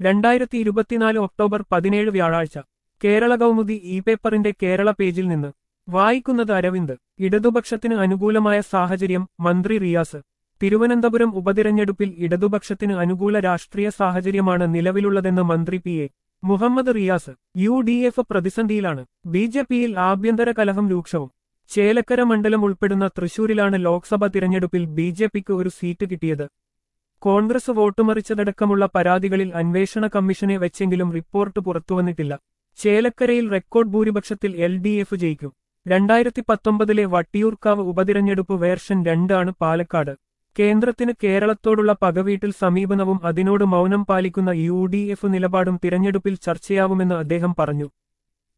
രണ്ടായിരത്തി ഇരുപത്തിനാല് ഒക്ടോബർ പതിനേഴ് വ്യാഴാഴ്ച കേരള കൗമുദി ഇ പേപ്പറിന്റെ കേരള പേജിൽ നിന്ന് വായിക്കുന്നത് അരവിന്ദ് ഇടതുപക്ഷത്തിന് അനുകൂലമായ സാഹചര്യം മന്ത്രി റിയാസ് തിരുവനന്തപുരം ഉപതിരഞ്ഞെടുപ്പിൽ ഇടതുപക്ഷത്തിന് അനുകൂല രാഷ്ട്രീയ സാഹചര്യമാണ് നിലവിലുള്ളതെന്ന് മന്ത്രി P A Muhammad Riyas U D F പ്രതിസന്ധിയിലാണ് ബി ജെ പിയിൽ ആഭ്യന്തര കലഹം രൂക്ഷവും ചേലക്കര മണ്ഡലം ഉൾപ്പെടുന്ന തൃശൂരിലാണ് ലോക്സഭാ തിരഞ്ഞെടുപ്പിൽ ബി ജെ പിക്ക് ഒരു സീറ്റ് കിട്ടിയത് കോൺഗ്രസ് വോട്ടുമറിച്ചതടക്കമുള്ള പരാതികളിൽ അന്വേഷണ കമ്മീഷനെ വെച്ചെങ്കിലും റിപ്പോർട്ട് പുറത്തുവന്നിട്ടില്ല ചേലക്കരയിൽ റെക്കോർഡ് ഭൂരിപക്ഷത്തിൽ എൽ ഡി എഫ് ജയിക്കും രണ്ടായിരത്തി പത്തൊമ്പതിലെ വട്ടിയൂർക്കാവ് ഉപതിരഞ്ഞെടുപ്പ് വേർഷൻ രണ്ടാണ് പാലക്കാട് കേന്ദ്രത്തിന് കേരളത്തോടുള്ള പകവീട്ടിൽ സമീപനവും അതിനോട് മൗനം പാലിക്കുന്ന യു ഡി എഫ് നിലപാടും തിരഞ്ഞെടുപ്പിൽ ചർച്ചയാവുമെന്ന് അദ്ദേഹം പറഞ്ഞു